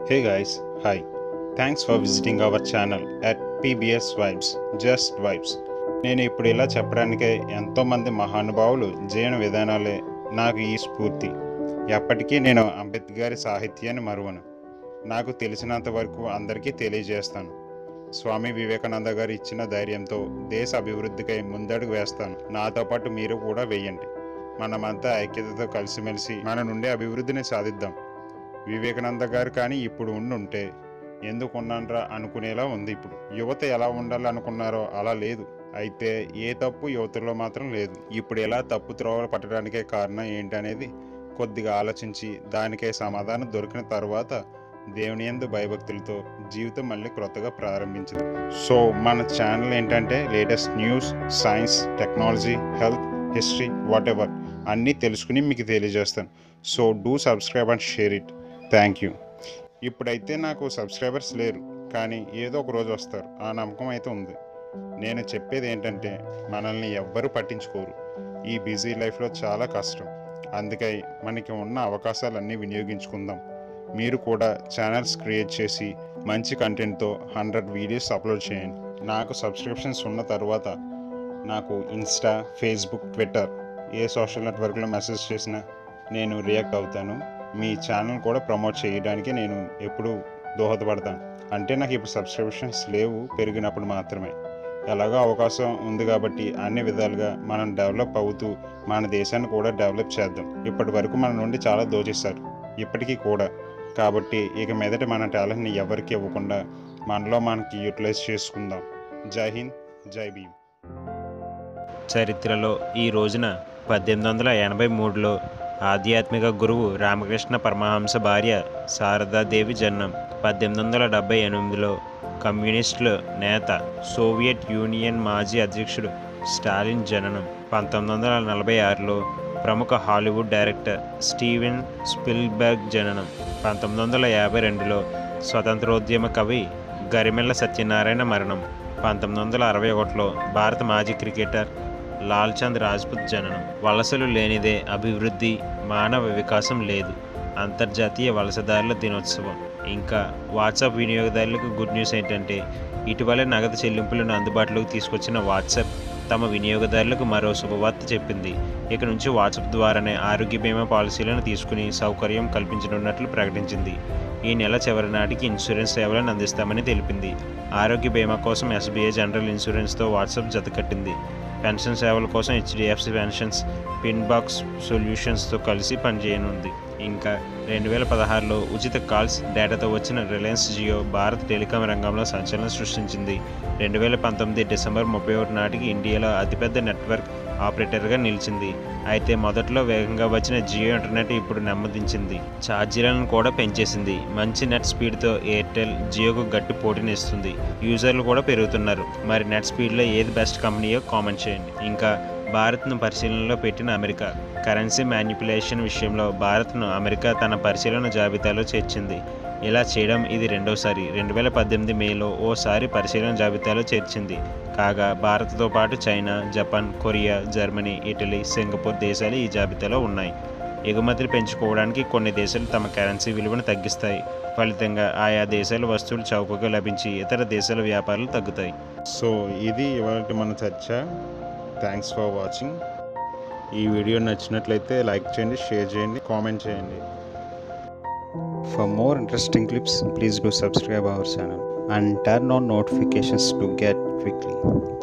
Hey guys, hi. Thanks for visiting our channel at PBS Vibes, Just Vibes. నేను ఇప్పుడు ఇలా చెప్పడానికే ఎంతోమంది మహానుభావులు జీవన విధానాలే నాకు ఈ స్ఫూర్తి ఎప్పటికీ నేను అంబేద్కర్ గారి సాహిత్యాన్ని మరువను నాకు తెలిసినంత వరకు అందరికీ తెలియజేస్తాను స్వామి వివేకానంద గారు ఇచ్చిన ధైర్యంతో దేశ అభివృద్ధికై ముందడుగు వేస్తాను నాతో పాటు మీరు కూడా వేయండి మనమంతా ఐక్యతతో కలిసిమెలిసి మన నుండి అభివృద్ధిని సాధిద్దాం వివేకానంద గారు కానీ ఇప్పుడు ఉండుంటే ఎందుకు ఉన్నాన్రా అనుకునేలా ఉంది ఇప్పుడు యువత ఎలా ఉండాలి అనుకున్నారో అలా లేదు అయితే ఏ తప్పు యువతలో మాత్రం లేదు ఇప్పుడు ఎలా తప్పు త్రోవలు పట్టడానికే కారణం ఏంటనేది కొద్దిగా ఆలోచించి దానికే సమాధానం దొరికిన తర్వాత దేవుని యందు భయభక్తులతో జీవితం మళ్ళీ క్రొత్తగా ప్రారంభించింది సో మన ఛానల్ ఏంటంటే latest news science technology health history whatever అన్నీ తెలుసుకుని మీకు తెలియజేస్తాను so do subscribe and share it thank you ఇప్పుడైతే నాకు సబ్స్క్రైబర్స్ లేరు కానీ ఏదో ఒక రోజు వస్తారు ఆ నమ్మకం అయితే ఉంది నేను చెప్పేది ఏంటంటే మనల్ని ఎవ్వరూ పట్టించుకోరు ఈ బిజీ లైఫ్లో చాలా కష్టం అందుకై మనకి ఉన్న అవకాశాలన్నీ వినియోగించుకుందాం మీరు కూడా ఛానల్స్ క్రియేట్ చేసి మంచి కంటెంట్తో హండ్రెడ్ వీడియోస్ అప్లోడ్ చేయండి నాకు సబ్స్క్రిప్షన్స్ ఉన్న తర్వాత నాకు ఇన్స్టా ఫేస్బుక్ ట్విట్టర్ ఏ సోషల్ నెట్వర్క్లో మెసేజ్ చేసినా నేను రియాక్ట్ అవుతాను మీ ఛానల్ కూడా ప్రమోట్ చేయడానికి నేను ఎప్పుడూ దోహదపడతాను అంటే నాకు ఇప్పుడు సబ్స్క్రిప్షన్స్ లేవు పెరిగినప్పుడు మాత్రమే ఎలాగో అవకాశం ఉంది కాబట్టి అన్ని విధాలుగా మనం డెవలప్ అవుతూ మన దేశాన్ని కూడా డెవలప్ చేద్దాం ఇప్పటి వరకు మన నుండి చాలా దోచేశారు ఇప్పటికీ కూడా కాబట్టి ఇక మీదట మన టాలెంట్ని ఎవరికి ఇవ్వకుండా మనలో మనకి యూటిలైజ్ చేసుకుందాం జై హింద్ జై భీమ్ చరిత్రలో ఈ రోజున పద్దెనిమిది వందల ఎనభై మూడులో ఆధ్యాత్మిక గురువు రామకృష్ణ పరమహంస భార్య శారదాదేవి జన్మం పద్దెనిమిది వందల డెబ్బై ఎనిమిదిలో కమ్యూనిస్టుల నేత సోవియట్ యూనియన్ మాజీ అధ్యక్షుడు స్టాలిన్ జననం పంతొమ్మిది వందల నలభై ఆరులో ప్రముఖ హాలీవుడ్ డైరెక్టర్ స్టీవెన్ స్పిల్బర్గ్ జననం పంతొమ్మిది వందల యాభై రెండులో స్వతంత్రోద్యమ కవి గరిమెల్ల సత్యనారాయణ మరణం పంతొమ్మిది వందల అరవై ఒకటిలో భారత మాజీ క్రికెటర్ లాల్చంద్ రాజ్పుత్ జననం వలసలు లేనిదే అభివృద్ధి మానవ వికాసం లేదు అంతర్జాతీయ వలసదారుల దినోత్సవం ఇంకా వాట్సాప్ వినియోగదారులకు గుడ్ న్యూస్ ఏంటంటే ఇటీవల నగదు చెల్లింపులను అందుబాటులోకి తీసుకొచ్చిన వాట్సాప్ తమ వినియోగదారులకు మరో శుభవార్త చెప్పింది ఇక నుంచి వాట్సాప్ ద్వారానే ఆరోగ్య బీమా పాలసీలను తీసుకుని సౌకర్యం కల్పించనున్నట్లు ప్రకటించింది ఈ నెల చివరి నాటికి ఇన్సూరెన్స్ సేవలను అందిస్తామని తెలిపింది ఆరోగ్య బీమా కోసం ఎస్బీఐ జనరల్ ఇన్సూరెన్స్తో వాట్సాప్ జతకట్టింది పెన్షన్ సేవల కోసం హెచ్డిఎఫ్సి పెన్షన్స్ పిన్ బాక్స్ సొల్యూషన్స్తో కలిసి పనిచేయనుంది ఇంకా రెండు వేల పదహారులో ఉచిత కాల్స్ డేటాతో వచ్చిన రిలయన్స్ జియో భారత్ టెలికాం రంగంలో సంచలనం సృష్టించింది రెండు వేల పంతొమ్మిది డిసెంబర్ ముప్పై ఒకటి నాటికి ఇండియాలో అతిపెద్ద నెట్వర్క్ ఆపరేటర్గా నిలిచింది అయితే మొదట్లో వేగంగా వచ్చిన జియో ఇంటర్నెట్ ఇప్పుడు నెమ్మదించింది ఛార్జీలను కూడా పెంచేసింది మంచి నెట్ స్పీడ్తో ఎయిర్టెల్ జియోకు గట్టి పోటీనిస్తుంది యూజర్లు కూడా పెరుగుతున్నారు మరి నెట్ స్పీడ్లో ఏది బెస్ట్ కంపెనీయో కామెంట్ చేయండి ఇంకా భారత్ను పరిశీలనలో పెట్టిన అమెరికా కరెన్సీ మ్యానిపులేషన్ విషయంలో భారత్ను అమెరికా తన పరిశీలన జాబితాలో చేర్చింది ఇలా చేయడం ఇది రెండోసారి రెండు వేల పద్దెనిమిది మేలో ఓసారి పరిశీలన జాబితాలో చేర్చింది కాగా భారత్తో పాటు China Japan Korea Germany Italy Singapore దేశాలు ఈ జాబితాలో ఉన్నాయి ఎగుమతులు పెంచుకోవడానికి కొన్ని దేశాలు తమ కరెన్సీ విలువను తగ్గిస్తాయి ఫలితంగా ఆయా దేశాల వస్తువులు చౌకగా లభించి ఇతర దేశాల వ్యాపారాలు తగ్గుతాయి సో ఇది ఇవాళ మన చర్చ థ్యాంక్స్ ఫర్ వాచింగ్ ఈ వీడియో నచ్చినట్లయితే లైక్ చేయండి షేర్ చేయండి కామెంట్ చేయండి For more interesting clips, please do subscribe our channel and turn on notifications to get quickly.